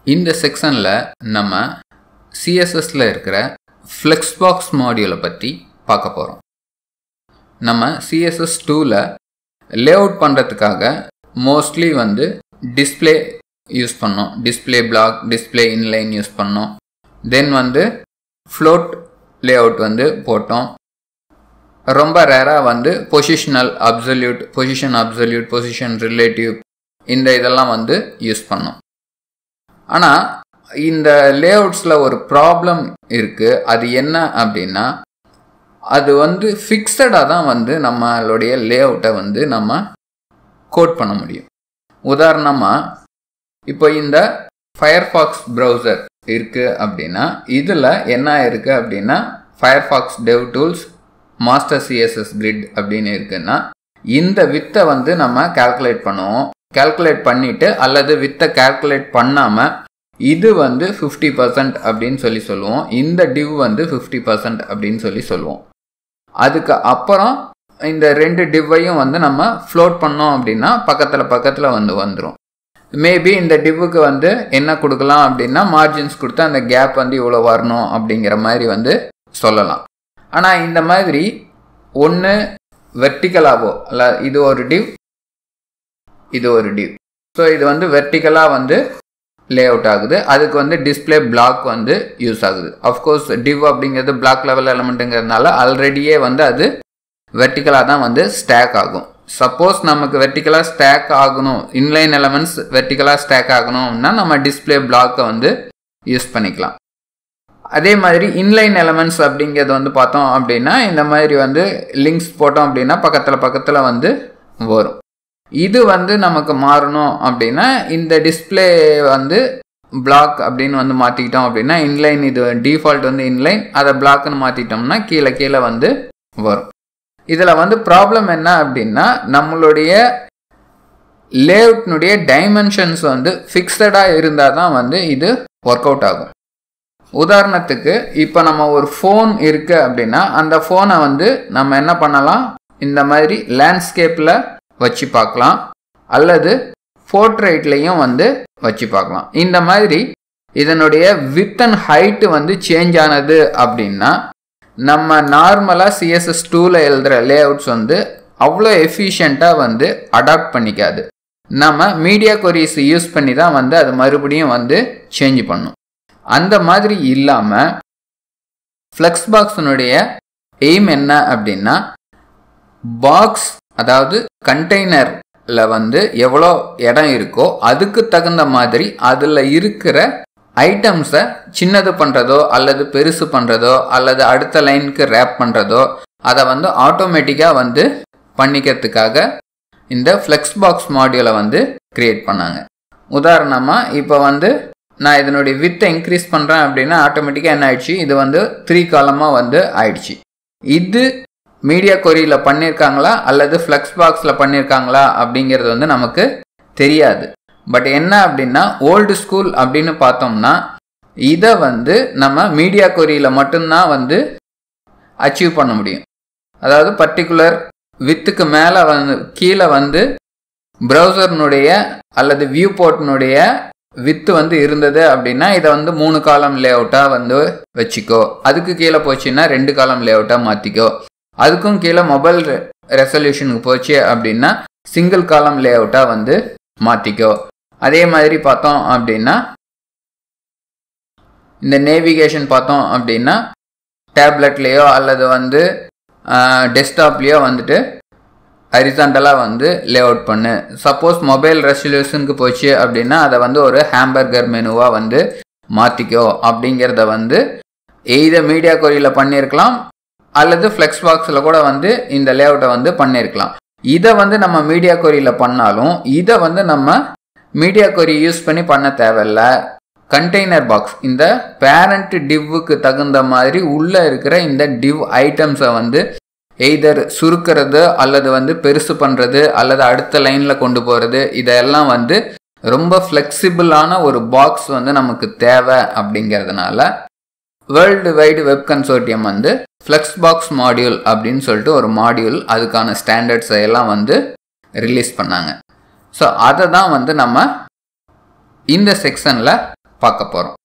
இந்த செக்ஷனில் நம்ம சிஎஸ்எஸில் இருக்கிற ஃப்ளெக்ஸ்பாக்ஸ் மாடியூலை பற்றி பார்க்க போகிறோம் நம்ம சிஎஸ்எஸ் டூவில் லே அவுட் பண்ணுறதுக்காக மோஸ்ட்லி வந்து டிஸ்பிளே யூஸ் பண்ணோம் display block display inline use பண்ணோம் தென் வந்து ஃப்ளோட் லே அவுட் வந்து போட்டோம் ரொம்ப ரேராக வந்து positional absolute position absolute position relative இந்த இதெல்லாம் வந்து யூஸ் பண்ணோம் ஆனால் இந்த லேஅவுட்ஸில் ஒரு ப்ராப்ளம் இருக்குது அது என்ன அப்படின்னா அது வந்து ஃபிக்ஸடாக தான் வந்து நம்மளுடைய லேஅவுட்டை வந்து நம்ம கோட் பண்ண முடியும் உதாரணமாக இப்போ இந்த ஃபயர்ஃபாக்ஸ் ப்ரௌசர் இருக்குது அப்படின்னா இதில் என்ன இருக்குது அப்படின்னா Firefox dev tools master CSS grid அப்படின்னு இருக்குன்னா இந்த வித்தை வந்து நம்ம கால்குலேட் பண்ணுவோம் கால்குலேட் பண்ணிவிட்டு அல்லது வித்தை கால்குலேட் பண்ணாமல் இது வந்து ஃபிஃப்டி பர்சன்ட் அப்படின்னு சொல்லி சொல்லுவோம் இந்த டிவ் வந்து ஃபிஃப்டி பர்சன்ட் அப்படின்னு சொல்லி சொல்லுவோம் அதுக்கு அப்புறம் இந்த ரெண்டு டிவ்வையும் வந்து நம்ம ஃப்ளோட் பண்ணோம் அப்படின்னா பக்கத்தில் பக்கத்தில் வந்து வந்துடும் மேபி இந்த டிவ்வுக்கு வந்து என்ன கொடுக்கலாம் அப்படின்னா மார்ஜின்ஸ் கொடுத்து அந்த கேப் வந்து இவ்வளோ வரணும் அப்படிங்கிற மாதிரி வந்து சொல்லலாம் ஆனால் இந்த மாதிரி ஒன்று வெர்டிக்கலாகவோ அல்ல இது ஒரு டிவ் இது ஒரு டிவ் ஸோ இது வந்து வெர்டிக்கலாக வந்து லே அவுட் ஆகுது அதுக்கு வந்து டிஸ்பிளே பிளாக் வந்து யூஸ் ஆகுது அஃப்கோர்ஸ் டிவ் அப்படிங்கிறது பிளாக் லெவல் எலமெண்ட்டுங்கிறதுனால ஆல்ரெடியே வந்து அது வெர்டிக்கலாக தான் வந்து ஸ்டேக் ஆகும் சப்போஸ் நமக்கு வெர்டிக்கலாக ஸ்டேக் ஆகணும் இன்லைன் எலமெண்ட்ஸ் வெர்டிக்கலாக ஸ்டேக் ஆகணும்னா நம்ம டிஸ்பிளே பிளாக்கை வந்து யூஸ் பண்ணிக்கலாம் அதே மாதிரி இன்லைன் எலமெண்ட்ஸ் அப்படிங்கிறது வந்து பார்த்தோம் அப்படின்னா இந்த மாதிரி வந்து லிங்க்ஸ் போட்டோம் அப்படின்னா பக்கத்தில் பக்கத்தில் வந்து வரும் இது வந்து நமக்கு மாறணும் அப்படின்னா இந்த டிஸ்பிளே வந்து பிளாக் அப்படின்னு வந்து மாற்றிக்கிட்டோம் அப்படின்னா இன்லைன் இது டிஃபால்ட் வந்து இன்லைன் அதை பிளாக்னு மாற்றிட்டோம்னா கீழே கீழே வந்து வரும் இதில் வந்து ப்ராப்ளம் என்ன அப்படின்னா நம்மளுடைய லேஅவுட்னுடைய டைமென்ஷன்ஸ் வந்து ஃபிக்ஸடாக இருந்தால் தான் வந்து இது ஒர்க் அவுட் ஆகும் உதாரணத்துக்கு இப்போ நம்ம ஒரு ஃபோன் இருக்குது அப்படின்னா அந்த ஃபோனை வந்து நம்ம என்ன பண்ணலாம் இந்த மாதிரி லேண்ட்ஸ்கேப்பில் வச்சு பார்க்கலாம் அல்லது போர்ட்ரைட்லையும் வந்து வச்சு பார்க்கலாம் இந்த மாதிரி இதனுடைய வித் அண்ட் ஹைட்டு வந்து சேஞ்ச் ஆனது அப்படின்னா நம்ம நார்மலாக சிஎஸ்எஸ் டூவில் எழுதுகிற லே அவுட்ஸ் வந்து அவ்வளோ எஃபிஷியண்ட்டாக வந்து அடாப்ட் பண்ணிக்காது நம்ம மீடியா கொரிஸ் யூஸ் பண்ணி தான் வந்து அது மறுபடியும் வந்து சேஞ்ச் பண்ணும் அந்த மாதிரி இல்லாமல் ஃப்ளெக்ஸ் பாக்ஸினுடைய எய்ம் என்ன அப்படின்னா பாக்ஸ் அதாவது கண்டெய்னரில் வந்து எவ்வளோ இடம் இருக்கோ அதுக்கு தகுந்த மாதிரி அதில் இருக்கிற ஐட்டம்ஸை சின்னது பண்ணுறதோ அல்லது பெருசு பண்ணுறதோ அல்லது அடுத்த லைனுக்கு ரேப் பண்ணுறதோ அதை வந்து ஆட்டோமேட்டிக்காக வந்து பண்ணிக்கிறதுக்காக இந்த ஃப்ளெக்ஸ் பாக்ஸ் மாடியூலை வந்து க்ரியேட் பண்ணாங்க உதாரணமாக இப்போ வந்து நான் இதனுடைய வித்தை இன்க்ரீஸ் பண்ணுறேன் அப்படின்னா ஆட்டோமேட்டிக்காக என்ன ஆயிடுச்சு இது வந்து த்ரீ காலமாக வந்து ஆயிடுச்சு இது மீடியா கொரியில் பண்ணியிருக்காங்களா அல்லது ஃப்ளெக்ஸ் பாக்ஸில் பண்ணியிருக்காங்களா அப்படிங்கிறது வந்து நமக்கு தெரியாது பட் என்ன அப்படின்னா ஓல்டு ஸ்கூல் அப்படின்னு பார்த்தோம்னா இதை வந்து நம்ம மீடியா கொரியில் மட்டும்தான் வந்து அச்சீவ் பண்ண முடியும் அதாவது பர்டிகுலர் வித்துக்கு மேலே வந்து கீழே வந்து ப்ரௌசர்னுடைய அல்லது வியூ போர்ட்னுடைய வித்து வந்து இருந்தது அப்படின்னா இதை வந்து மூணு காலம் லே அவுட்டாக வந்து வச்சுக்கோ அதுக்கு கீழே போச்சுன்னா ரெண்டு காலம் லே அவுட்டாக மாற்றிக்கோ அதுக்கும் கீழே மொபைல் ரெசல்யூஷனுக்கு போச்சு அப்படின்னா சிங்கிள் காலம் லே அவுட்டாக வந்து மாற்றிக்கோ அதே மாதிரி பார்த்தோம் அப்படின்னா இந்த நேவிகேஷன் பார்த்தோம் அப்படின்னா டேப்லெட்லேயோ அல்லது வந்து டெஸ்க்டாப்லேயோ வந்துட்டு ஹரிசாண்டலாக வந்து லே அவுட் பண்ணு சப்போஸ் மொபைல் ரெசல்யூஷனுக்கு போச்சு அப்படின்னா அதை வந்து ஒரு ஹேம்பர்கர் மெனுவாக வந்து மாற்றிக்கோ அப்படிங்கிறத வந்து எய்த மீடியா கொரியில் பண்ணியிருக்கலாம் அல்லது ஃப்ளெக்ஸ் பாக்ஸில் கூட வந்து இந்த லேஅவுட்டை வந்து பண்ணியிருக்கலாம் இதை வந்து நம்ம மீடியா கொரியில் பண்ணாலும் இதை வந்து நம்ம மீடியா கொரி யூஸ் பண்ணி பண்ண தேவையில்ல கண்டெய்னர் பாக்ஸ் இந்த பேரண்ட் டிவ்வுக்கு தகுந்த மாதிரி உள்ளே இருக்கிற இந்த டிவ் ஐட்டம்ஸை வந்து எய்தர் சுருக்கிறது அல்லது வந்து பெருசு பண்ணுறது அல்லது அடுத்த லைனில் கொண்டு போகிறது இதெல்லாம் வந்து ரொம்ப ஃப்ளெக்சிபிளான ஒரு பாக்ஸ் வந்து நமக்கு தேவை அப்படிங்கிறதுனால வேர்ல்டு வைடு வெப் கன்சோர்டியம் வந்து ஃப்ளெக்ஸ் பாக்ஸ் மாடியூல் அப்படின்னு சொல்லிட்டு ஒரு மாடியூல் அதுக்கான ஸ்டாண்டர்ட்ஸை எல்லாம் வந்து ரிலீஸ் பண்ணாங்க ஸோ அதை தான் வந்து நம்ம இந்த செக்ஷனில் பார்க்க போகிறோம்